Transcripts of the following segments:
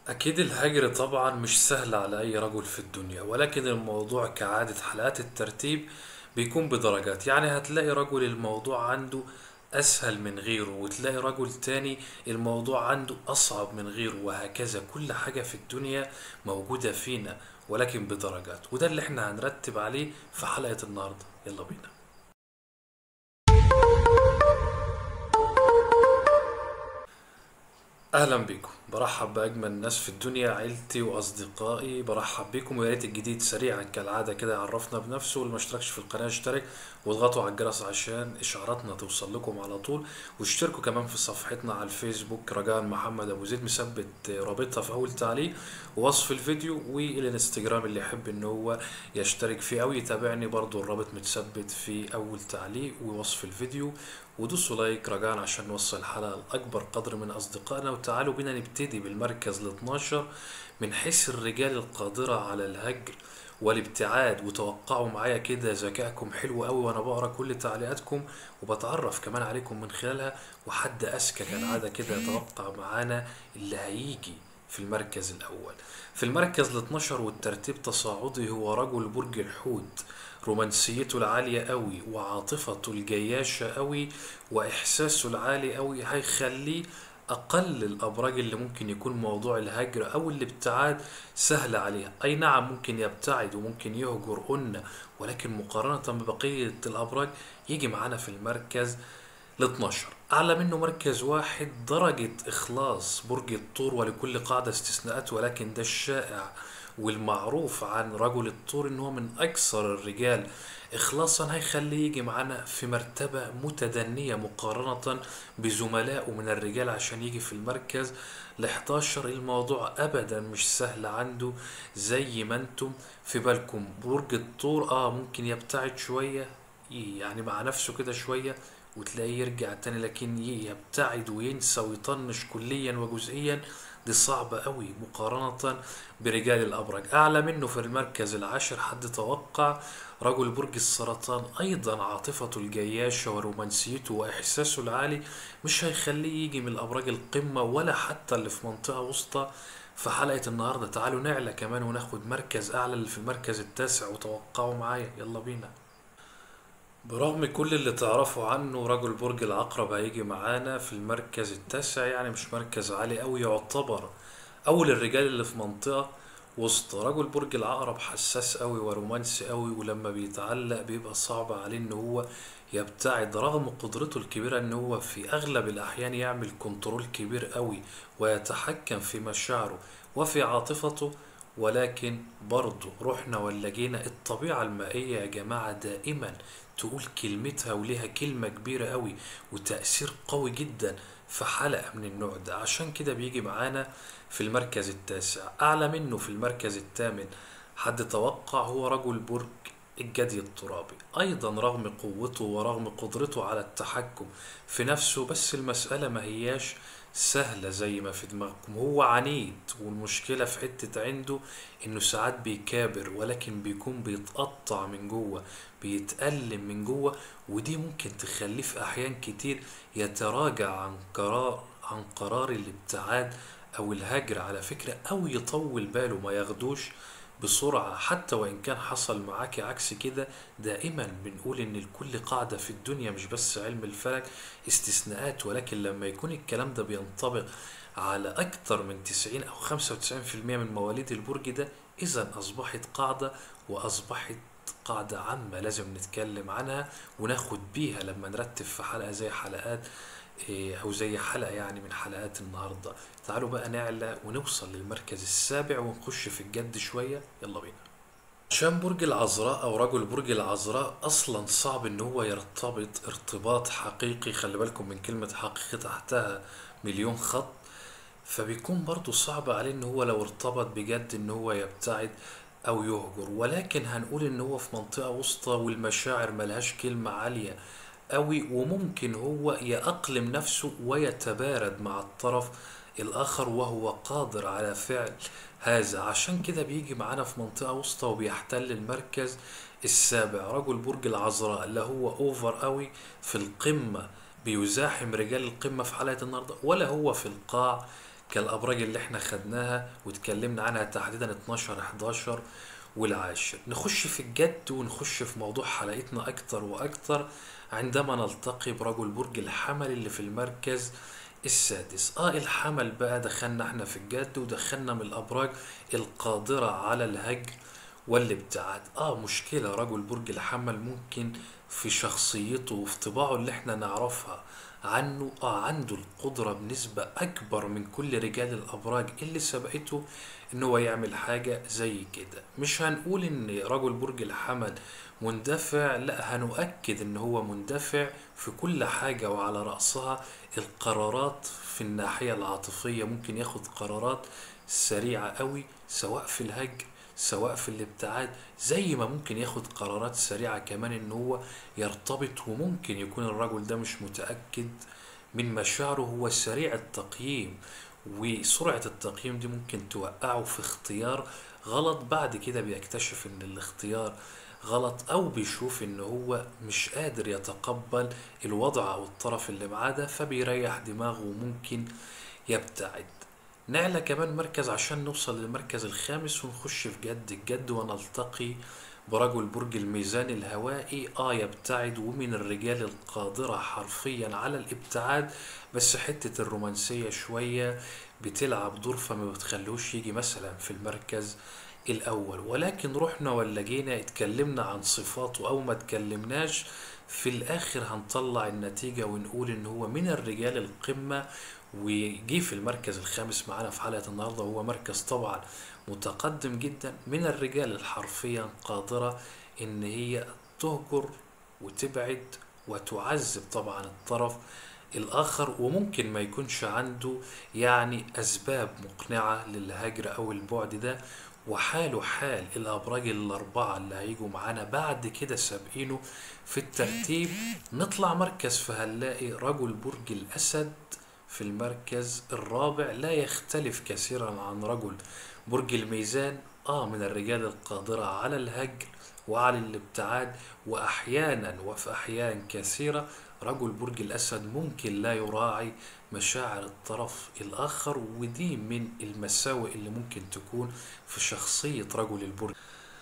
أكيد الهجر طبعا مش سهل على أي رجل في الدنيا ولكن الموضوع كعادة حلقات الترتيب بيكون بدرجات يعني هتلاقي رجل الموضوع عنده أسهل من غيره وتلاقي رجل تاني الموضوع عنده أصعب من غيره وهكذا كل حاجة في الدنيا موجودة فينا ولكن بدرجات وده اللي احنا هنرتب عليه في حلقة النهاردة يلا بينا اهلا بيكم برحب باجمل الناس في الدنيا عيلتي واصدقائي برحب بيكم ويا ريت الجديد سريعا كالعاده كده يعرفنا بنفسه واللي ما اشتركش في القناه يشترك واضغطوا على الجرس عشان اشعاراتنا توصل لكم على طول واشتركوا كمان في صفحتنا على الفيسبوك رجاء محمد ابو زيد مثبت رابطها في اول تعليق ووصف الفيديو والانستجرام اللي يحب ان هو يشترك فيه او يتابعني برضو الرابط متثبت في اول تعليق ووصف الفيديو ودوسوا لايك رجاء عشان نوصل الحلقة لأكبر قدر من أصدقائنا وتعالوا بينا نبتدي بالمركز ال 12 من حيث الرجال القادرة على الهجر والابتعاد وتوقعوا معايا كده ذكائكم حلو قوي وانا بقرا كل تعليقاتكم وبتعرف كمان عليكم من خلالها وحد اذكى كالعاده كده يتوقع معانا اللي هيجي في المركز الأول في المركز ال 12 والترتيب تصاعدي هو رجل برج الحوت رومانسيته العالية قوي وعاطفته الجياشة قوي وإحساسه العالي قوي هيخليه أقل الأبراج اللي ممكن يكون موضوع الهجر أو الابتعاد سهل عليها أي نعم ممكن يبتعد وممكن يهجر قلنا ولكن مقارنة ببقية الأبراج يجي معانا في المركز ال 12 أعلى منه مركز واحد درجة إخلاص برج الثور ولكل قاعدة استثناءات ولكن ده الشائع والمعروف عن رجل الثور إن هو من أكثر الرجال إخلاصا هيخليه يجي معانا في مرتبة متدنية مقارنة بزملائه من الرجال عشان يجي في المركز ال 11 الموضوع أبدا مش سهل عنده زي ما انتم في بالكم برج الثور اه ممكن يبتعد شوية يعني مع نفسه كده شوية وتلاقيه يرجع تاني لكن يبتعد وينسى ويطنش كليا وجزئيا دي صعبة قوي مقارنة برجال الأبرج أعلى منه في المركز العاشر حد توقع رجل برج السرطان أيضا عاطفته الجياشة ورومانسيته وإحساسه العالي مش هيخليه يجي من الأبراج القمة ولا حتى اللي في منطقة وسطى في حلقة النهاردة تعالوا نعلى كمان وناخد مركز أعلى اللي في المركز التاسع وتوقعوا معايا يلا بينا برغم كل اللي تعرفوا عنه رجل برج العقرب هيجي معانا في المركز التاسع يعني مش مركز عالي أوي يعتبر أول الرجال اللي في منطقة وسط رجل برج العقرب حساس أوي ورومانسي أوي ولما بيتعلق بيبقى صعب عليه إن هو يبتعد رغم قدرته الكبيرة إن هو في أغلب الأحيان يعمل كنترول كبير أوي ويتحكم في مشاعره وفي عاطفته ولكن برضه رحنا ولا جينا الطبيعة المائية يا جماعة دائما تقول كلمتها وليها كلمة كبيرة قوي وتأثير قوي جدا في حلقة من النوع ده عشان كده بيجي معانا في المركز التاسع أعلى منه في المركز الثامن حد توقع هو رجل برج الجدي الترابي أيضا رغم قوته ورغم قدرته على التحكم في نفسه بس المسألة ما هياش سهلة زي ما في دماغكم هو عنيد والمشكلة في حتة عنده انه ساعات بيكابر ولكن بيكون بيتقطع من جوه بيتألم من جوه ودي ممكن تخليه في احيان كتير يتراجع عن قرار عن قرار الابتعاد او الهجر على فكرة او يطول باله ما ياخدوش بسرعة حتى وإن كان حصل معاك عكس كده دائما بنقول إن لكل قاعدة في الدنيا مش بس علم الفلك استثناءات ولكن لما يكون الكلام ده بينطبق على أكثر من 90 أو 95% من مواليد البرج ده إذا أصبحت قاعدة وأصبحت قاعدة عامة لازم نتكلم عنها وناخد بيها لما نرتب في حلقة زي حلقات إيه، أو زي حلقة يعني من حلقات النهاردة تعالوا بقى نعلى ونوصل للمركز السابع ونخش في الجد شوية يلا بينا عشان برج العذراء أو رجل برج العذراء أصلا صعب إن هو يرتبط ارتباط حقيقي خلي بالكم من كلمة حقيقي تحتها مليون خط فبيكون برضو صعب عليه إن هو لو ارتبط بجد إن هو يبتعد أو يهجر ولكن هنقول إن هو في منطقة وسطى والمشاعر ملهاش كلمة عالية أوي وممكن هو يأقلم نفسه ويتبارد مع الطرف الآخر وهو قادر على فعل هذا عشان كده بيجي معانا في منطقة وسطى وبيحتل المركز السابع رجل برج العذراء لا هو أوفر قوي في القمة بيزاحم رجال القمة في حلقة النهاردة ولا هو في القاع كالابراج اللي احنا خدناها واتكلمنا عنها تحديدا 12 11 والعاشر نخش في الجد ونخش في موضوع حلقتنا اكتر واكتر عندما نلتقي برجل برج الحمل اللي في المركز السادس اه الحمل بقى دخلنا احنا في الجد ودخلنا من الابراج القادرة على الهجر والابتعاد اه مشكلة رجل برج الحمل ممكن في شخصيته وفي طباعه اللي احنا نعرفها عنه اه عنده القدرة بنسبة اكبر من كل رجال الابراج اللي سبقته ان هو يعمل حاجة زي كده مش هنقول ان رجل برج الحمل مندفع لا هنؤكد ان هو مندفع في كل حاجة وعلى رأسها القرارات في الناحية العاطفية ممكن ياخد قرارات سريعة قوي سواء في الهجر سواء في الابتعاد زي ما ممكن ياخد قرارات سريعة كمان ان هو يرتبط وممكن يكون الرجل ده مش متأكد من مشاعره هو سريع التقييم وسرعة التقييم دي ممكن توقعه في اختيار غلط بعد كده بيكتشف ان الاختيار غلط او بيشوف ان هو مش قادر يتقبل الوضع او الطرف اللي معاه ده فبيريح دماغه وممكن يبتعد نعلى كمان مركز عشان نوصل للمركز الخامس ونخش في جد الجد ونلتقي برجل برج الميزان الهوائي اه يبتعد ومن الرجال القادرة حرفيا على الابتعاد بس حتة الرومانسية شوية بتلعب دور فما بتخلوش يجي مثلا في المركز الأول ولكن رحنا ولا جينا اتكلمنا عن صفاته أو ما اتكلمناش في الآخر هنطلع النتيجة ونقول إن هو من الرجال القمة وجي في المركز الخامس معانا في حلقة النهاردة وهو مركز طبعا متقدم جدا من الرجال الحرفيا قادرة إن هي تهجر وتبعد وتعذب طبعا الطرف الآخر وممكن ما يكونش عنده يعني أسباب مقنعة للهجر أو البعد ده وحاله حال الأبراج الأربعة اللي هيجوا معانا بعد كده سابقينه في الترتيب نطلع مركز فهنلاقي رجل برج الأسد في المركز الرابع لا يختلف كثيرا عن رجل برج الميزان آه من الرجال القادرة على الهجر وعلى الابتعاد وأحيانا وفي أحيان كثيرة رجل برج الأسد ممكن لا يراعي مشاعر الطرف الآخر ودي من المساوئ اللي ممكن تكون في شخصية رجل البرج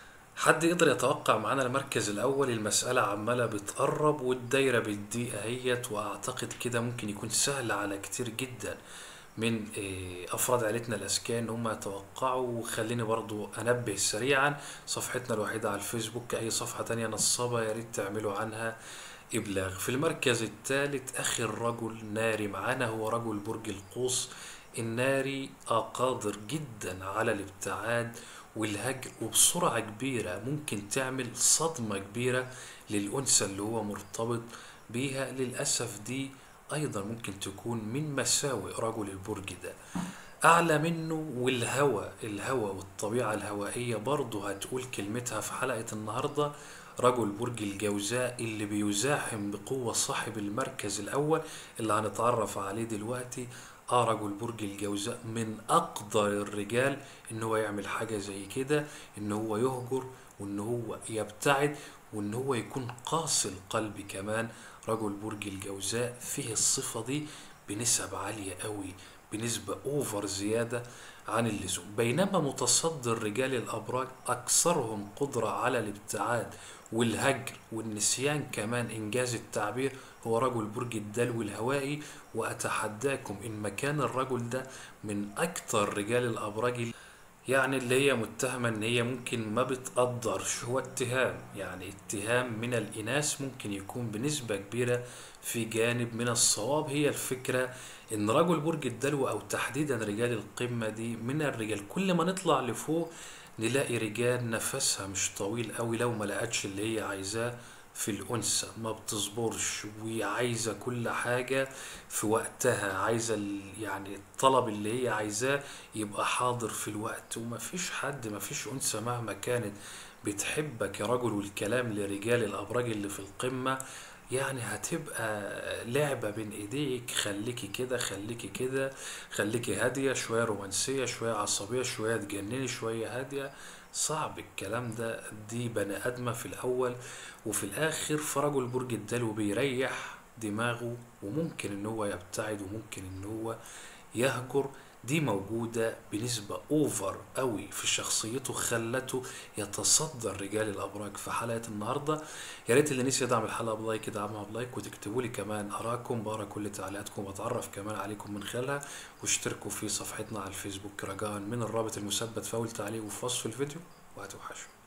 حد يقدر يتوقع معانا المركز الأول المسألة عمالة بتقرب والدايرة بتضيق اهيت وأعتقد كده ممكن يكون سهل على كتير جدا من إيه، أفراد عائلتنا الأذكياء إن هم يتوقعوا وخليني برضو أنبه سريعا صفحتنا الوحيدة على الفيسبوك أي صفحة تانية نصابة يا ريت تعملوا عنها إبلاغ في المركز الثالث آخر رجل ناري معانا هو رجل برج القوس الناري آه قادر جدا على الابتعاد والهجر وبسرعة كبيرة ممكن تعمل صدمة كبيرة للأنثى اللي هو مرتبط بيها للأسف دي أيضا ممكن تكون من مساوئ رجل البرج ده أعلى منه والهوى الهوى والطبيعة الهوائية برضه هتقول كلمتها في حلقة النهاردة رجل برج الجوزاء اللي بيزاحم بقوة صاحب المركز الأول اللي هنتعرف عليه دلوقتي اه رجل برج الجوزاء من أقدر الرجال إن هو يعمل حاجة زي كده إن هو يهجر وإن هو يبتعد وإن هو يكون قاسي القلب كمان رجل برج الجوزاء فيه الصفة دي بنسب عالية قوي بنسبة أوفر زيادة عن اللزوم بينما متصدر رجال الأبراج أكثرهم قدرة على الابتعاد والهجر والنسيان كمان إنجاز التعبير هو رجل برج الدلو الهوائي وأتحداكم إن مكان الرجل ده من أكثر رجال الأبراج يعني اللي هي متهمة ان هي ممكن ما بتقدرش هو اتهام يعني اتهام من الاناث ممكن يكون بنسبة كبيرة في جانب من الصواب هي الفكرة ان رجل برج الدلو او تحديدا رجال القمة دي من الرجال كل ما نطلع لفوق نلاقي رجال نفسها مش طويل قوي لو ما لقتش اللي هي عايزاه في الأنثى ما بتصبرش وعايزة كل حاجة في وقتها عايزة ال- يعني الطلب اللي هي عايزاه يبقى حاضر في الوقت وما فيش حد ما فيش أنثى مهما كانت بتحبك يا رجل والكلام لرجال الأبراج اللي في القمة يعني هتبقى لعبة بين ايديك خليكي كده خليكي كده خليكي هادية شوية رومانسية شوية عصبية شوية تجنني شوية هادية صعب الكلام ده دي بني آدمة في الأول وفي الآخر فرجل برج الدلو بيريح دماغه وممكن إن هو يبتعد وممكن إن هو يهجر دي موجودة بنسبة اوفر قوي في شخصيته خلته يتصدر رجال الابراج في حلقة النهاردة يا ريت اللي نسي يدعم الحلقة بلايك يدعمها بلايك وتكتبوا لي كمان ارائكم بقرا كل تعليقاتكم واتعرف كمان عليكم من خلالها واشتركوا في صفحتنا على الفيسبوك رجاء من الرابط المثبت في اول تعليق وفي وصف الفيديو وهتوحشوا